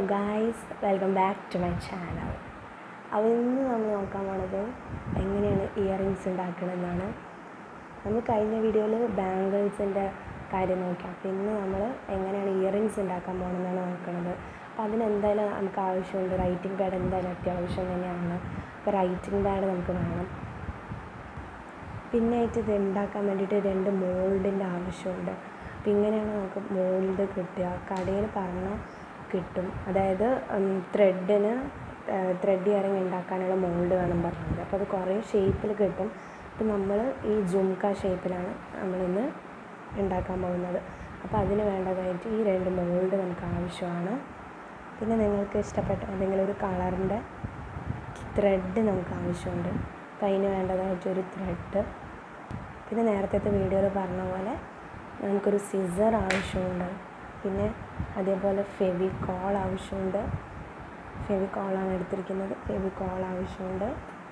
guys welcome back to my channel അപ്പോൾ ഇന്ന് നമ്മൾ നോക്കാൻ പോണത് എങ്ങനെയാണ് ഇയറിങ്സ് ഉണ്ടാക്കണമെന്നാണ് നമ്മൾ കഴിഞ്ഞ വീഡിയോയിൽ ബാംഗിൾസിൻ്റെ കാര്യം നോക്കി അപ്പോൾ ഇന്ന് നമ്മൾ എങ്ങനെയാണ് ഇയറിങ്സ് ഉണ്ടാക്കാൻ പോകണമെന്നാണ് നോക്കുന്നത് അപ്പോൾ അതിനെന്തായാലും നമുക്ക് ആവശ്യമുണ്ട് റൈറ്റിംഗ് പാഡ് എന്തായാലും അത്യാവശ്യം തന്നെയാണ് അപ്പോൾ റൈറ്റിംഗ് പാഡ് നമുക്ക് വേണം പിന്നെ ആയിട്ട് ഇത് ഉണ്ടാക്കാൻ വേണ്ടിയിട്ട് രണ്ട് മോൾഡിൻ്റെ ആവശ്യമുണ്ട് അപ്പോൾ ഇങ്ങനെയാണ് നമുക്ക് മോൾഡ് കിട്ടുക കടയിൽ പറഞ്ഞാൽ കിട്ടും അതായത് ത്രെഡിന് ത്രെഡ് ഇയറിങ് ഉണ്ടാക്കാനുള്ള മോൾഡ് വേണം പറഞ്ഞത് അപ്പോൾ അത് കുറേ ഷേപ്പിൽ കിട്ടും അപ്പോൾ നമ്മൾ ഈ ജുംക്ക ഷേപ്പിലാണ് നമ്മളിന്ന് ഉണ്ടാക്കാൻ പോകുന്നത് അപ്പോൾ അതിന് വേണ്ടതായിട്ട് ഈ രണ്ട് മോൾഡ് നമുക്ക് ആവശ്യമാണ് പിന്നെ നിങ്ങൾക്ക് ഇഷ്ടപ്പെട്ട ഏതെങ്കിലും ഒരു കളറിൻ്റെ ത്രെഡ് നമുക്ക് ആവശ്യമുണ്ട് അപ്പോൾ അതിന് വേണ്ടതായിട്ടൊരു ത്രെഡ് പിന്നെ നേരത്തെ വീഡിയോയിൽ പറഞ്ഞ പോലെ നമുക്കൊരു സിസർ ആവശ്യമുണ്ട് പിന്നെ അതേപോലെ ഫെവിക്കോൾ ആവശ്യമുണ്ട് ഫെവിക്കോളാണ് എടുത്തിരിക്കുന്നത് ഫെവിക്കോൾ ആവശ്യമുണ്ട്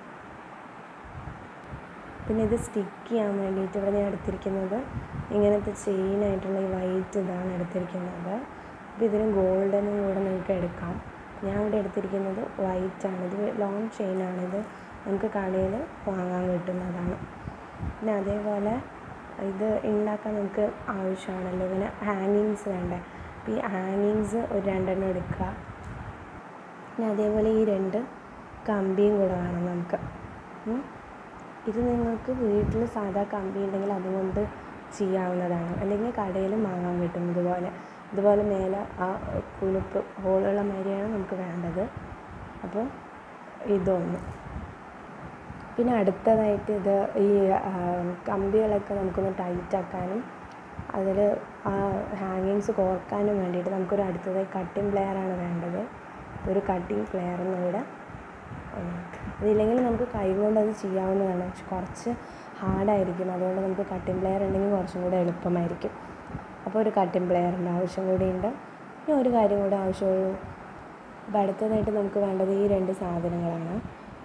പിന്നെ ഇത് സ്റ്റിക്ക് ചെയ്യാൻ വേണ്ടിയിട്ട് ഇവിടെ ഞാൻ എടുത്തിരിക്കുന്നത് ഇങ്ങനത്തെ ചെയിനായിട്ടുള്ള ഈ വൈറ്റ് ഇതാണ് എടുത്തിരിക്കുന്നത് അപ്പോൾ ഇതിന് ഗോൾഡനും കൂടെ നിങ്ങൾക്ക് എടുക്കാം ഞാൻ ഇവിടെ എടുത്തിരിക്കുന്നത് വൈറ്റാണ് ഇത് ലോങ് ചെയിനാണിത് നമുക്ക് കടയിൽ വാങ്ങാൻ കിട്ടുന്നതാണ് പിന്നെ അതേപോലെ ഇത് ഉണ്ടാക്കാൻ നമുക്ക് ആവശ്യമാണല്ലോ ഇങ്ങനെ ഹാങ്ങിങ്സ് വേണ്ടേ അപ്പോൾ ഈ ഹാങ്ങിങ്സ് ഒരു രണ്ടെണ്ണം എടുക്കുക പിന്നെ അതേപോലെ ഈ രണ്ട് കമ്പിയും കൂടെ വേണം നമുക്ക് ഇത് നിങ്ങൾക്ക് വീട്ടിൽ സാധാ കമ്പി ഉണ്ടെങ്കിൽ അതുകൊണ്ട് ചെയ്യാവുന്നതാണ് അല്ലെങ്കിൽ കടയിലും വാങ്ങാൻ കിട്ടും ഇതുപോലെ ഇതുപോലെ മേലെ ആ കുലുപ്പ് ഹോളുള്ള മാതിരിയാണ് നമുക്ക് വേണ്ടത് അപ്പോൾ ഇതൊന്ന് പിന്നെ അടുത്തതായിട്ട് ഇത് ഈ കമ്പികളൊക്കെ നമുക്കൊന്ന് ടൈറ്റ് ആക്കാനും അതിൽ ആ ഹാങ്ങിങ്സ് കോർക്കാനും വേണ്ടിയിട്ട് നമുക്കൊരു അടുത്തതായി കട്ടിംഗ് പ്ലെയറാണ് വേണ്ടത് ഒരു കട്ടിംഗ് പ്ലെയറിനും കൂടെ അതില്ലെങ്കിൽ നമുക്ക് കൈ കൊണ്ട് അത് ചെയ്യാവുന്നതാണ് പക്ഷെ കുറച്ച് ഹാർഡായിരിക്കും അതുകൊണ്ട് നമുക്ക് കട്ടിംഗ് പ്ലെയർ ഉണ്ടെങ്കിൽ കുറച്ചും കൂടെ എളുപ്പമായിരിക്കും അപ്പോൾ ഒരു കട്ടിംഗ് പ്ലെയറിൻ്റെ ആവശ്യം കൂടിയുണ്ട് പിന്നെ ഒരു കാര്യം കൂടെ ആവശ്യമുള്ളൂ അപ്പോൾ അടുത്തതായിട്ട് നമുക്ക് വേണ്ടത് ഈ രണ്ട് സാധനങ്ങളാണ്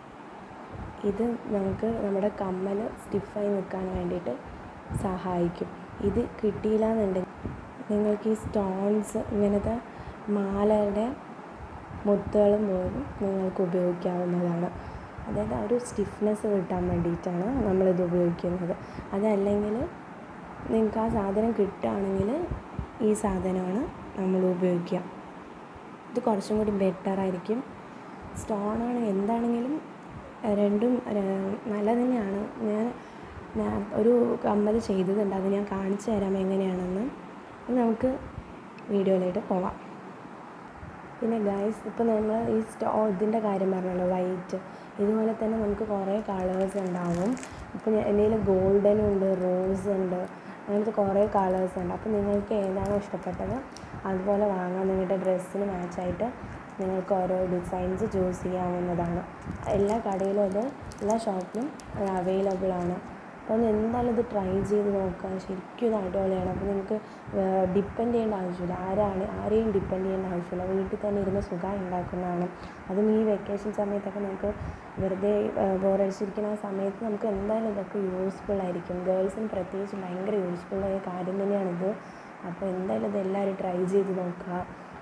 ഇത് നമുക്ക് നമ്മുടെ കമ്മൽ സ്റ്റിഫായി നിൽക്കാൻ വേണ്ടിയിട്ട് സഹായിക്കും ഇത് കിട്ടിയില്ല എന്നുണ്ടെങ്കിൽ നിങ്ങൾക്ക് ഈ സ്റ്റോൺസ് ഇങ്ങനത്തെ മാലയുടെ മുത്തുകളും പോലും നിങ്ങൾക്ക് ഉപയോഗിക്കാവുന്നതാണ് അതായത് ആ ഒരു സ്റ്റിഫ്നെസ് കിട്ടാൻ വേണ്ടിയിട്ടാണ് നമ്മളിത് ഉപയോഗിക്കുന്നത് അതല്ലെങ്കിൽ നിങ്ങൾക്ക് ആ സാധനം കിട്ടുകയാണെങ്കിൽ ഈ സാധനമാണ് നമ്മൾ ഉപയോഗിക്കുക ഇത് കുറച്ചും കൂടി ബെറ്ററായിരിക്കും സ്റ്റോണാണ് എന്താണെങ്കിലും രണ്ടും നല്ല തന്നെയാണ് ഞാൻ ഞാൻ ഒരു കമ്മൽ ചെയ്തതുണ്ട് അത് ഞാൻ കാണിച്ചു തരാം എങ്ങനെയാണെന്ന് നമുക്ക് വീഡിയോയിലായിട്ട് പോവാം പിന്നെ ഗൈസ് ഇപ്പോൾ നമ്മൾ ഈ സ്റ്റോ ഇതിൻ്റെ കാര്യം പറഞ്ഞല്ലോ വൈറ്റ് ഇതുപോലെ തന്നെ നമുക്ക് കുറേ കളേഴ്സ് ഉണ്ടാവും ഇപ്പോൾ എൻ്റെ കയ്യിൽ ഗോൾഡനും ഉണ്ട് റോസ് ഉണ്ട് അങ്ങനത്തെ കുറേ കളേഴ്സ് ഉണ്ട് അപ്പോൾ നിങ്ങൾക്ക് ഏതാണോ ഇഷ്ടപ്പെട്ടത് അതുപോലെ വാങ്ങാൻ നിങ്ങളുടെ ഡ്രസ്സിന് മാച്ചായിട്ട് നിങ്ങൾക്ക് ഓരോ ഡിസൈൻസ് ചൂസ് ചെയ്യാവുന്നതാണ് എല്ലാ കടയിലും അത് എല്ലാ ഷോപ്പിലും അത് അവൈലബിൾ ആണ് അപ്പോൾ ഒന്ന് എന്തായാലും ഇത് ട്രൈ ചെയ്ത് നോക്കുക ശരിക്കും ഇത് അടിപൊളിയാണ് അപ്പോൾ നിങ്ങൾക്ക് ഡിപ്പെൻഡ് ചെയ്യേണ്ട ആവശ്യമില്ല ആരാണ് ആരെയും ഡിപ്പെൻഡ് ചെയ്യേണ്ട ആവശ്യമില്ല വീട്ടിൽ തന്നെ ഇരുന്ന് സുഖം ഉണ്ടാക്കുന്നതാണ് അതും ഈ വെക്കേഷൻ സമയത്തൊക്കെ നമുക്ക് വെറുതെ ബോറടിച്ചിരിക്കുന്ന ആ സമയത്ത് നമുക്ക് എന്തായാലും ഇതൊക്കെ യൂസ്ഫുൾ ആയിരിക്കും ഗേൾസിന് പ്രത്യേകിച്ച് ഭയങ്കര യൂസ്ഫുള്ളായ കാര്യം തന്നെയാണിത് അപ്പോൾ എന്തായാലും ഇത് എല്ലാവരും ട്രൈ ചെയ്ത് നോക്കുക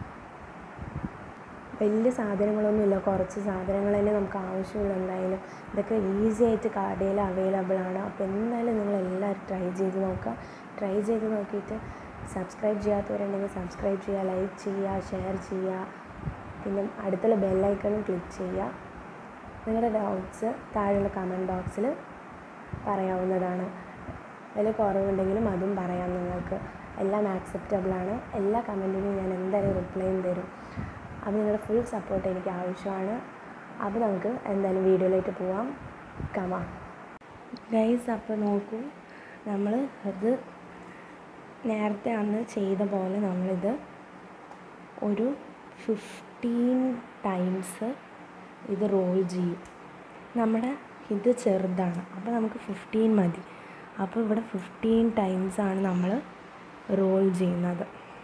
വലിയ സാധനങ്ങളൊന്നുമില്ല കുറച്ച് സാധനങ്ങൾ തന്നെ നമുക്ക് ആവശ്യമുള്ളൂ എന്തായാലും ഇതൊക്കെ ഈസി ആയിട്ട് കടയിൽ അവൈലബിൾ ആണ് അപ്പോൾ എന്തായാലും നിങ്ങൾ എല്ലാവരും ട്രൈ ചെയ്ത് നോക്കുക ട്രൈ ചെയ്ത് നോക്കിയിട്ട് സബ്സ്ക്രൈബ് ചെയ്യാത്തവരുണ്ടെങ്കിൽ സബ്സ്ക്രൈബ് ചെയ്യുക ലൈക്ക് ചെയ്യുക ഷെയർ ചെയ്യുക പിന്നെ അടുത്തുള്ള ബെല്ലൈക്കണും ക്ലിക്ക് ചെയ്യുക നിങ്ങളുടെ ഡൗട്ട്സ് താഴെയുള്ള കമൻറ്റ് ബോക്സിൽ പറയാവുന്നതാണ് അതിൽ കുറവുണ്ടെങ്കിലും അതും പറയാം നിങ്ങൾക്ക് എല്ലാം ആക്സെപ്റ്റബിളാണ് എല്ലാ കമൻറ്റിനും ഞാൻ എന്തായാലും റിപ്ലൈയും തരും അപ്പോൾ നിങ്ങളുടെ ഫുൾ സപ്പോർട്ട് എനിക്ക് ആവശ്യമാണ് അപ്പോൾ നമുക്ക് എന്തായാലും വീഡിയോയിലേക്ക് പോവാം കമാ ഗൈസ് അപ്പോൾ നോക്കൂ നമ്മൾ ഇത് നേരത്തെ അന്ന് ചെയ്ത പോലെ നമ്മളിത് ഒരു ഫിഫ്റ്റീൻ ടൈംസ് ഇത് റോൾ ചെയ്യും നമ്മുടെ ഇത് ചെറുതാണ് അപ്പോൾ നമുക്ക് ഫിഫ്റ്റീൻ മതി അപ്പോൾ ഇവിടെ ഫിഫ്റ്റീൻ ടൈംസാണ് നമ്മൾ റോൾ ചെയ്യുന്നത്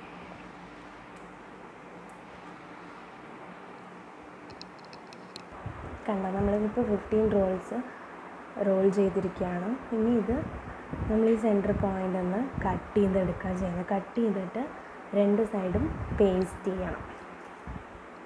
കണ്ടോ നമ്മളിതിപ്പോൾ ഫിഫ്റ്റീൻ റോൾസ് റോൾ ചെയ്തിരിക്കുകയാണ് ഇനി ഇത് നമ്മൾ ഈ സെൻറ്റർ പോയിൻ്റ് ഒന്ന് കട്ട് ചെയ്തെടുക്കുക ചെയ്യുന്നത് കട്ട് ചെയ്തിട്ട് രണ്ട് സൈഡും പേസ്റ്റ് ചെയ്യണം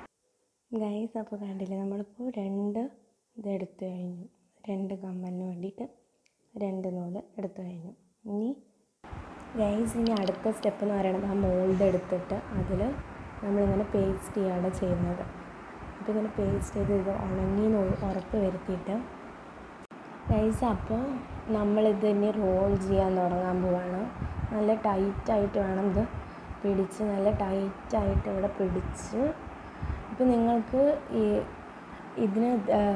ഗൈസ് അപ്പോൾ കണ്ടില്ലേ നമ്മളിപ്പോൾ രണ്ട് ഇത് എടുത്തു കഴിഞ്ഞു രണ്ട് കമ്മലിന് വേണ്ടിയിട്ട് രണ്ട് നൂല് എടുത്തു കഴിഞ്ഞു ഇനി ഗൈസ് ഇനി അടുത്ത സ്റ്റെപ്പ് എന്ന് പറയുന്നത് ആ മോൾഡ് എടുത്തിട്ട് അതിൽ നമ്മളിങ്ങനെ പേസ്റ്റ് ചെയ്യാണ് ചെയ്യുന്നത് അപ്പോൾ ഇങ്ങനെ പേസ്റ്റ് ചെയ്ത് ഇത് ഉണങ്ങി എന്ന് ഉറപ്പ് വരുത്തിയിട്ട് ഗൈസ് അപ്പോൾ നമ്മളിത് ഇനി റോൾ ചെയ്യാൻ തുടങ്ങാൻ പോവാണ് നല്ല ടൈറ്റായിട്ട് വേണം ഇത് പിടിച്ച് നല്ല ടൈറ്റായിട്ട് ഇവിടെ പിടിച്ച് ഇപ്പം നിങ്ങൾക്ക് ഈ ഇതിന്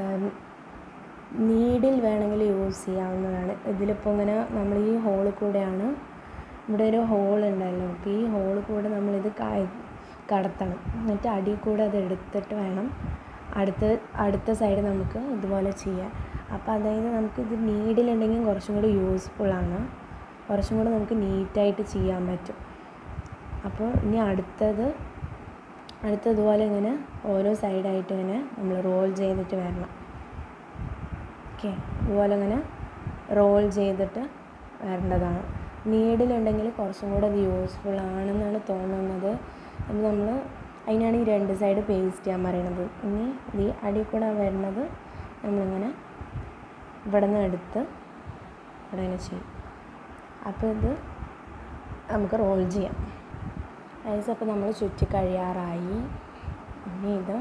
നീഡിൽ വേണമെങ്കിൽ യൂസ് ചെയ്യാവുന്നതാണ് ഇതിലിപ്പോൾ ഇങ്ങനെ നമ്മൾ ഈ ഹോളിൽ കൂടെയാണ് ഇവിടെ ഒരു ഹോൾ ഉണ്ടല്ലോ അപ്പോൾ ഈ ഹോളിൽ കൂടെ നമ്മളിത് കടത്തണം എന്നിട്ട് അടിയിൽ കൂടെ അത് എടുത്തിട്ട് വേണം അടുത്ത അടുത്ത സൈഡ് നമുക്ക് ഇതുപോലെ ചെയ്യാൻ അപ്പോൾ അതായത് നമുക്ക് ഇത് നീഡിലുണ്ടെങ്കിൽ കുറച്ചും കൂടി യൂസ്ഫുള്ളാണ് കുറച്ചും കൂടി നമുക്ക് നീറ്റായിട്ട് ചെയ്യാൻ പറ്റും അപ്പോൾ ഇനി അടുത്തത് അടുത്തതുപോലെ ഇങ്ങനെ ഓരോ സൈഡായിട്ട് ഇങ്ങനെ നമ്മൾ റോൾ ചെയ്തിട്ട് വരണം ഓക്കെ ഇതുപോലെ ഇങ്ങനെ റോൾ ചെയ്തിട്ട് വരേണ്ടതാണ് നീഡിലുണ്ടെങ്കിൽ കുറച്ചും കൂടെ അത് യൂസ്ഫുൾ ആണെന്നാണ് തോന്നുന്നത് അപ്പോൾ നമ്മൾ അതിനാണ് ഈ രണ്ട് സൈഡ് പേസ്റ്റ് ചെയ്യാൻ പറയണത് ഇനി ഈ അടിയിൽ കൂടെ വരുന്നത് നമ്മളിങ്ങനെ ഇവിടെ നിന്ന് എടുത്ത് ഇവിടെ ഇങ്ങനെ ചെയ്യും അപ്പോൾ ഇത് നമുക്ക് റോൾ ചെയ്യാം ഐസ് അപ്പോൾ നമ്മൾ ചുറ്റി കഴിയാറായി ഇനി ഇത്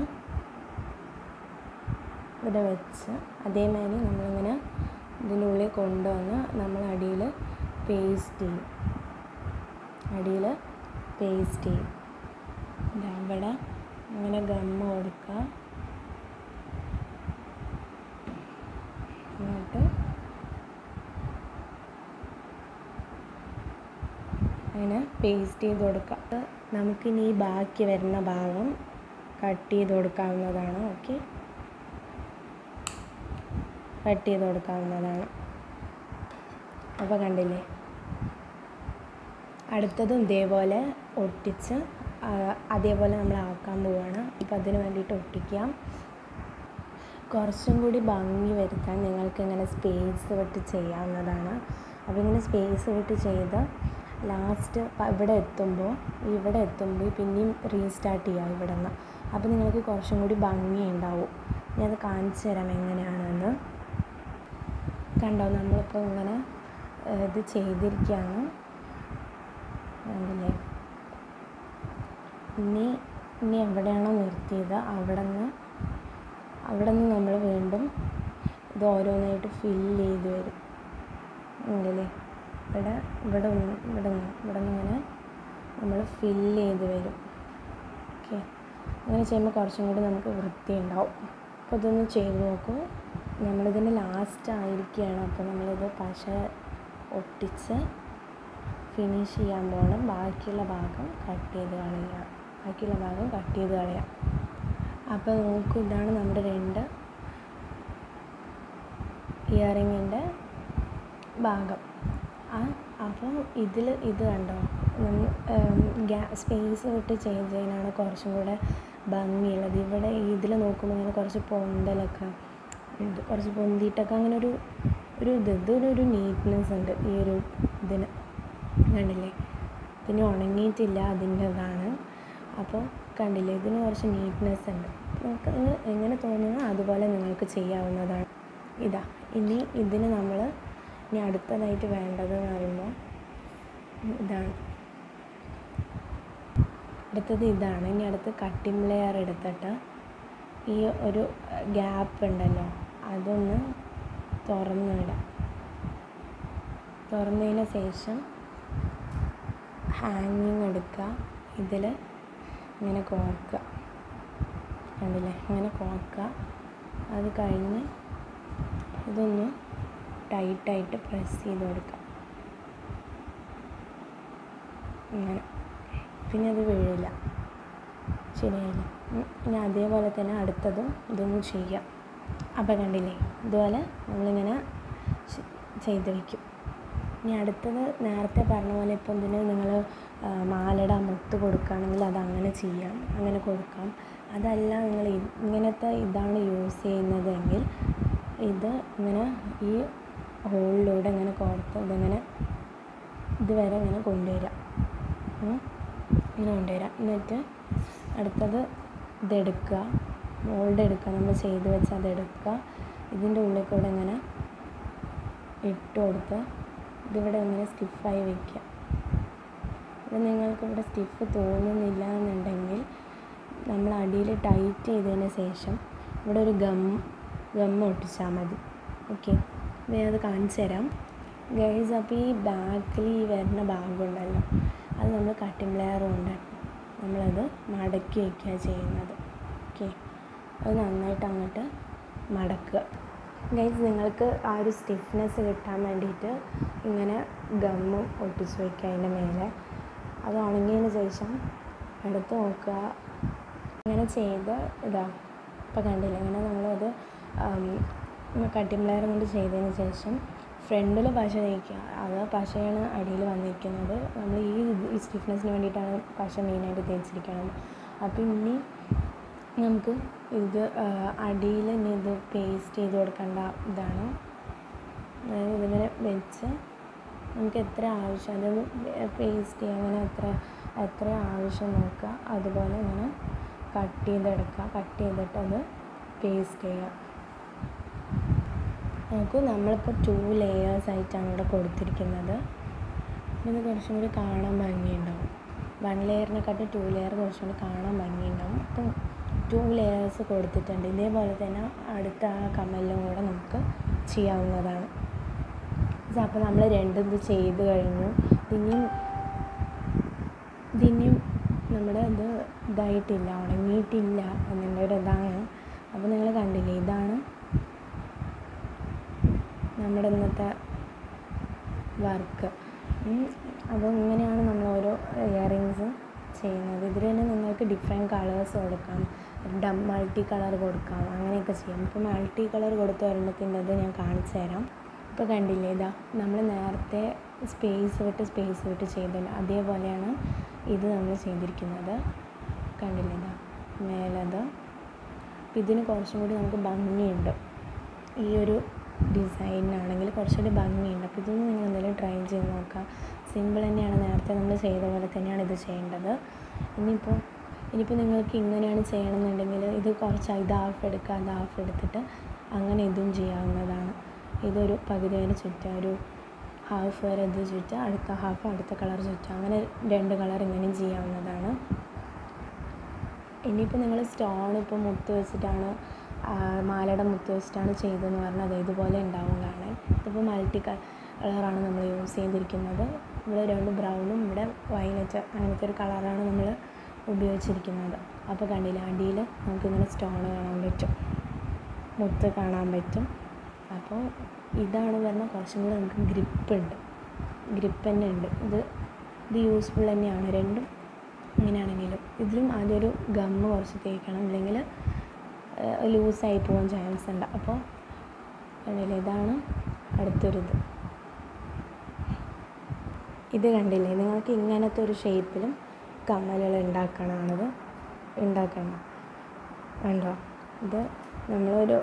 ഇവിടെ വെച്ച് അതേമാതിരി നമ്മളിങ്ങനെ ഇതിൻ്റെ ഉള്ളിൽ കൊണ്ടുവന്ന് നമ്മൾ അടിയിൽ പേസ്റ്റ് ചെയ്യും അടിയിൽ പേസ്റ്റ് ചെയ്യും അവിടെ അങ്ങനെ ഗമ്മ കൊടുക്കുക എന്നിട്ട് അങ്ങനെ പേസ്റ്റ് ചെയ്ത് കൊടുക്കുക നമുക്കിനി ഈ ബാക്കി വരുന്ന ഭാഗം കട്ട് ചെയ്ത് കൊടുക്കാവുന്നതാണ് ഓക്കെ കട്ട് ചെയ്ത് കൊടുക്കാവുന്നതാണ് അപ്പോൾ കണ്ടില്ലേ അടുത്തതും ഇതേപോലെ ഒട്ടിച്ച് അതേപോലെ നമ്മൾ ആക്കാൻ പോവുകയാണ് അപ്പോൾ അതിന് വേണ്ടിയിട്ട് ഒട്ടിക്കാം കുറച്ചും കൂടി ഭംഗി വരുത്താൻ നിങ്ങൾക്ക് ഇങ്ങനെ സ്പേസ് വിട്ട് ചെയ്യാവുന്നതാണ് അപ്പോൾ ഇങ്ങനെ സ്പേസ് വിട്ട് ചെയ്ത് ലാസ്റ്റ് ഇവിടെ എത്തുമ്പോൾ ഇവിടെ എത്തുമ്പോൾ പിന്നെയും റീസ്റ്റാർട്ട് ചെയ്യാം ഇവിടെ നിന്ന് അപ്പോൾ നിങ്ങൾക്ക് കുറച്ചും കൂടി ഭംഗി ഉണ്ടാവും ഞാനത് കാണിച്ചു തരാം എങ്ങനെയാണെന്ന് കണ്ടോ നമ്മളിപ്പോൾ ഇങ്ങനെ ഇത് ചെയ്തിരിക്കുകയാണ് കണ്ടില്ലേ ഇനി ഇനി എവിടെയാണോ നിർത്തിയത് അവിടെ നിന്ന് അവിടെ നിന്ന് നമ്മൾ വീണ്ടും ഇത് ഓരോന്നായിട്ട് ഫില്ല് ചെയ്ത് വരും ഉണ്ടല്ലേ ഇവിടെ ഇവിടെ ഒന്ന് ഇവിടെ നിന്ന് ഇവിടെ നിന്ന് ഇങ്ങനെ നമ്മൾ ഫില്ല് ചെയ്ത് വരും ഓക്കെ അങ്ങനെ ചെയ്യുമ്പോൾ കുറച്ചും കൂടി നമുക്ക് വൃത്തി ഉണ്ടാവും അപ്പോൾ ഇതൊന്ന് ചെയ്ത് നോക്കൂ നമ്മളിതിൻ്റെ ലാസ്റ്റ് ആയിരിക്കുകയാണ് അപ്പോൾ നമ്മളിത് പശ ഒട്ടിച്ച് ഫിനിഷ് ചെയ്യാൻ പോകണം ബാക്കിയുള്ള ഭാഗം കട്ട് ചെയ്ത് കളയുക ബാക്കിയുള്ള ഭാഗം കട്ട് ചെയ്ത് കളയാം അപ്പോൾ നോക്കൂ ഇതാണ് നമ്മുടെ രണ്ട് ഇയറിങ്ങിൻ്റെ ഭാഗം ആ അപ്പോൾ ഇതിൽ ഇത് കണ്ടോ ഗ്യാ സ്പേസ് വിട്ട് ചേഞ്ച് ചെയ്യാനാണ് കുറച്ചും കൂടെ ഭംഗിയുള്ളത് ഇവിടെ ഇതിൽ നോക്കുമ്പോൾ ഇങ്ങനെ കുറച്ച് പൊന്തലൊക്കെ ഉണ്ട് കുറച്ച് പൊന്തിയിട്ടൊക്കെ അങ്ങനെ ഒരു ഒരു ഇത് ഇതൊരു ഒരു നീറ്റ്നെസ് ഉണ്ട് ഈ ഒരു ഇതിന് കണ്ടില്ലേ പിന്നെ ഉണങ്ങിയിട്ടില്ല അതിൻ്റെതാണ് അപ്പോൾ കണ്ടില്ലേ ഇതിന് കുറച്ച് നീറ്റ്നെസ് ഉണ്ട് നിങ്ങൾക്ക് എങ്ങനെ തോന്നുന്നോ അതുപോലെ നിങ്ങൾക്ക് ചെയ്യാവുന്നതാണ് ഇതാ ഇനി ഇതിന് നമ്മൾ ഇനി അടുത്തതായിട്ട് വേണ്ടത് എന്ന് പറയുമ്പോൾ ഇതാണ് അടുത്തത് ഇതാണ് ഇനി അടുത്ത് കട്ടിംഗ് ലെയർ എടുത്തിട്ട് ഈ ഒരു ഗ്യാപ്പ് ഉണ്ടല്ലോ അതൊന്ന് തുറന്ന് വിടാം തുറന്നതിന് ശേഷം ഹാങ്ങിങ് എടുക്കുക ഇതിൽ ഇങ്ങനെ കോർക്കുക കണ്ടില്ലേ ഇങ്ങനെ കോർക്കുക അത് കഴിഞ്ഞ് ഇതൊന്ന് ടൈറ്റായിട്ട് പ്രസ് ചെയ്ത് കൊടുക്കുക ഇങ്ങനെ പിന്നെ അത് വീഴില്ല ശരിയായില്ല ഇനി അതേപോലെ തന്നെ അടുത്തതും ഇതൊന്ന് ചെയ്യാം അപ്പോൾ കണ്ടില്ലേ ഇതുപോലെ നമ്മളിങ്ങനെ ചെയ്ത് വയ്ക്കും ഇനി അടുത്തത് നേരത്തെ പറഞ്ഞ പോലെ ഇപ്പം ഇതിന് നിങ്ങൾ മാലയുടെ മുത്ത് കൊടുക്കുകയാണെങ്കിൽ അത് അങ്ങനെ ചെയ്യാം അങ്ങനെ കൊടുക്കാം അതല്ല നിങ്ങൾ ഇങ്ങനത്തെ ഇതാണ് യൂസ് ചെയ്യുന്നതെങ്കിൽ ഇത് ഇങ്ങനെ ഈ ഹോളിലൂടെ ഇങ്ങനെ കോർത്ത് ഇതിങ്ങനെ ഇതുവരെ ഇങ്ങനെ കൊണ്ടുവരാം ഇങ്ങനെ കൊണ്ടുവരാം എന്നിട്ട് അടുത്തത് ഇതെടുക്കുക മോൾഡ് എടുക്കുക നമ്മൾ ചെയ്ത് വെച്ച് അതെടുക്കുക ഇതിൻ്റെ ഉള്ളിൽ കൂടെ ഇങ്ങനെ ഇട്ട് കൊടുത്ത് ഇതിവിടെ ഇങ്ങനെ സ്റ്റിഫായി വയ്ക്കുക ഇത് നിങ്ങൾക്ക് ഇവിടെ സ്റ്റിഫ് തോന്നുന്നില്ല എന്നുണ്ടെങ്കിൽ നമ്മൾ അടിയിൽ ടൈറ്റ് ചെയ്തതിന് ശേഷം ഇവിടെ ഒരു ഗം ഗം ഒട്ടിച്ചാൽ മതി ഓക്കെ ഞാൻ അത് കാണിച്ചു തരാം ഗൈസ് അപ്പോൾ ഈ ബാക്കിൽ ഈ വരുന്ന ഭാഗമുണ്ടല്ലോ അത് നമ്മൾ കട്ടിംഗ് ലെയർ കൊണ്ട് നമ്മളത് മടക്കി വയ്ക്കുക ചെയ്യുന്നത് ഓക്കെ അത് നന്നായിട്ട് അങ്ങോട്ട് മടക്കുക ഗൈസ് നിങ്ങൾക്ക് ആ ഒരു സ്റ്റിഫ്നെസ് കിട്ടാൻ വേണ്ടിയിട്ട് ഇങ്ങനെ ഗമ്മും ഒട്ടിച്ച് വയ്ക്കുക അതിൻ്റെ മേലെ അത് ഉണങ്ങിയതിന് ശേഷം എടുത്ത് നോക്കുക ഇങ്ങനെ ചെയ്ത് ഇതാ ഇപ്പോൾ കണ്ടില്ല ഇങ്ങനെ നമ്മളത് കട്ടിംഗ് ലെയർ കൊണ്ട് ചെയ്തതിന് ശേഷം ഫ്രണ്ടിൽ പശ തേക്കുക അത് പശയാണ് അടിയിൽ വന്നിരിക്കുന്നത് നമ്മൾ ഈ ഈ സ്റ്റിഫ്നെസ്സിന് വേണ്ടിയിട്ടാണ് പശ മെയിനായിട്ട് തേച്ചിരിക്കുന്നത് അപ്പോൾ ഇനി നമുക്ക് ഇത് അടിയിൽ ഇനി ഇത് പേസ്റ്റ് ചെയ്ത് കൊടുക്കേണ്ട ഇതാണ് അതായത് ഇതിങ്ങനെ വെച്ച് നമുക്ക് എത്ര ആവശ്യം അതൊന്ന് പേസ്റ്റ് ചെയ്യുക അങ്ങനെ എത്ര എത്ര ആവശ്യം നോക്കുക അതുപോലെ ഇങ്ങനെ കട്ട് ചെയ്തെടുക്കുക കട്ട് ചെയ്തിട്ട് അത് പേസ്റ്റ് ചെയ്യുക നോക്കൂ നമ്മളിപ്പോൾ ടു ലെയേഴ്സ് ആയിട്ടാണ് ഇവിടെ കൊടുത്തിരിക്കുന്നത് ഇത് കുറച്ചും കൂടി കാണാൻ ഭംഗിയുണ്ടാവും വൺ ലെയറിനെക്കാട്ടും ടു ലെയർ കുറച്ചും കൂടി കാണാൻ ഭംഗിയുണ്ടാവും അപ്പം ടു ലെയേഴ്സ് കൊടുത്തിട്ടുണ്ട് ഇതേപോലെ തന്നെ അടുത്ത ആ കമ്മലിലും കൂടെ നമുക്ക് ചെയ്യാവുന്നതാണ് അപ്പോൾ നമ്മൾ രണ്ടും ഇത് ചെയ്ത് കഴിഞ്ഞു ഇനിയും ഇതിനിയും നമ്മുടെ ഇത് ഇതായിട്ടില്ല ഉണങ്ങിയിട്ടില്ല എന്നതിൻ്റെ ഒരു ഇതാണ് അപ്പോൾ നിങ്ങൾ കണ്ടില്ലേ ഇതാണ് നമ്മുടെ ഇന്നത്തെ വർക്ക് അപ്പോൾ ഇങ്ങനെയാണ് നമ്മൾ ഓരോ ഇയറിങ്സ് ചെയ്യുന്നത് ഇതിൽ തന്നെ നിങ്ങൾക്ക് ഡിഫറെൻറ്റ് കളേഴ്സ് കൊടുക്കാം ഡം മൾട്ടി കളർ കൊടുക്കാം അങ്ങനെയൊക്കെ ചെയ്യാം ഇപ്പോൾ മൾട്ടി കളർ കൊടുത്ത് ഒരെണ്ണത്തിൻ്റെത് ഞാൻ കാണിച്ചു തരാം ഇപ്പോൾ കണ്ടില്ലേ ഇതാ നമ്മൾ നേരത്തെ സ്പേസ് വിട്ട് സ്പേസ് വിട്ട് ചെയ്തല്ലോ അതേപോലെയാണ് ഇത് നമ്മൾ ചെയ്തിരിക്കുന്നത് കണ്ടില്ലേ ഇതാ മേലത് ഇതിന് കുറച്ചും കൂടി നമുക്ക് ഭംഗിയുണ്ട് ഈ ഒരു ഡിസൈനാണെങ്കിൽ കുറച്ചുകൂടി ഭംഗിയുണ്ട് അപ്പോൾ ഇതൊന്നും നിങ്ങൾ എന്തെങ്കിലും ട്രൈ ചെയ്ത് നോക്കാം സിമ്പിൾ തന്നെയാണ് നേരത്തെ നമ്മൾ ചെയ്ത പോലെ തന്നെയാണ് ഇത് ചെയ്യേണ്ടത് ഇനിയിപ്പോൾ ഇനിയിപ്പോൾ നിങ്ങൾക്ക് ഇങ്ങനെയാണ് ചെയ്യണമെന്നുണ്ടെങ്കിൽ ഇത് കുറച്ച് ഇത് ഹാഫ് എടുക്കുക അത് ഹാഫ് എടുത്തിട്ട് അങ്ങനെ ഇതും ചെയ്യാവുന്നതാണ് ഇതൊരു പകുതി വരെ ചുറ്റുക ഒരു ഹാഫ് വരെ ഇത് ചുറ്റുക അടുത്ത ഹാഫ് അടുത്ത കളർ ചുറ്റുക അങ്ങനെ രണ്ട് കളർ ഇങ്ങനെയും ചെയ്യാവുന്നതാണ് ഇനിയിപ്പോൾ നിങ്ങൾ സ്റ്റോൺ ഇപ്പോൾ മുത്ത് വെച്ചിട്ടാണ് മാലയുടെ മുത്ത് വെച്ചിട്ടാണ് ചെയ്തതെന്ന് പറഞ്ഞാൽ അത് ഇതുപോലെ ഉണ്ടാവും കാണാൻ ഇതിപ്പോൾ മൾട്ടി കളറാണ് നമ്മൾ യൂസ് ചെയ്തിരിക്കുന്നത് ഇവിടെ രണ്ട് ബ്രൗണും ഇവിടെ വയലറ്റ് അങ്ങനത്തെ ഒരു കളറാണ് നമ്മൾ ഉപയോഗിച്ചിരിക്കുന്നത് അപ്പോൾ കണ്ടില്ല അടിയിൽ നമുക്കിങ്ങനെ സ്റ്റോൺ കാണാൻ പറ്റും മുത്ത് കാണാൻ പറ്റും അപ്പോൾ ഇതാണ് പറഞ്ഞാൽ കുറച്ചും കൂടി നമുക്ക് ഗ്രിപ്പ് ഉണ്ട് ഗ്രിപ്പ് തന്നെ ഉണ്ട് ഇത് ഇത് യൂസ്ഫുൾ തന്നെയാണ് രണ്ടും ഇങ്ങനെയാണെങ്കിലും ഇതിലും ആദ്യം ഒരു ഗമ്മ് കുറച്ച് തേക്കണം ഇല്ലെങ്കിൽ ലൂസായി പോകാൻ ചാൻസ് ഉണ്ട് അപ്പോൾ കണ്ടില്ലേ ഇതാണ് അടുത്തൊരിത് ഇത് കണ്ടില്ലേ നിങ്ങൾക്ക് ഇങ്ങനത്തെ ഒരു ഷേപ്പിലും കമ്മലുകൾ ഉണ്ടാക്കണമാണിത് ഉണ്ടാക്കണം കണ്ടോ ഇത് നമ്മളൊരു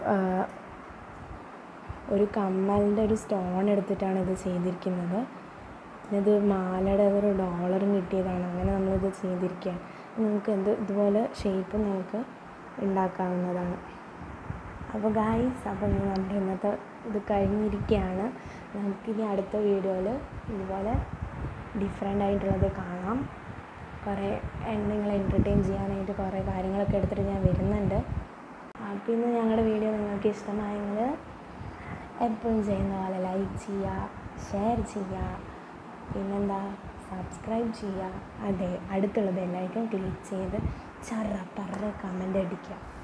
ഒരു കമ്മലിൻ്റെ ഒരു സ്റ്റോൺ എടുത്തിട്ടാണ് ഇത് ചെയ്തിരിക്കുന്നത് ഇത് മാലയുടെ ഒരു ഡോളറും കിട്ടിയതാണ് അങ്ങനെ നമ്മളിത് ചെയ്തിരിക്കുക നമുക്ക് എന്ത് ഇതുപോലെ ഷേപ്പ് നമുക്ക് ഉണ്ടാക്കാവുന്നതാണ് അപ്പോൾ ഗായ്സ് അപ്പോൾ നമ്മുടെ ഇന്നത്തെ ഇത് കഴിഞ്ഞിരിക്കുകയാണ് നമുക്കിനി അടുത്ത വീഡിയോയിൽ ഇതുപോലെ ഡിഫറെൻ്റ് ആയിട്ടുള്ളത് കാണാം കുറേ നിങ്ങളെ എൻ്റർടൈൻ ചെയ്യാനായിട്ട് കുറേ കാര്യങ്ങളൊക്കെ എടുത്തിട്ട് ഞാൻ വരുന്നുണ്ട് അപ്പോൾ ഇന്ന് ഞങ്ങളുടെ വീഡിയോ നിങ്ങൾക്ക് ഇഷ്ടമായെങ്കിൽ എപ്പോഴും ചെയ്യുന്ന പോലെ ലൈക്ക് ചെയ്യുക ഷെയർ ചെയ്യുക പിന്നെന്താ സബ്സ്ക്രൈബ് ചെയ്യുക അതെ അടുത്തുള്ള ബെല്ലൈക്കൺ ക്ലിക്ക് ചെയ്ത് ചറ പറ കമൻ്റ് അടിക്കുക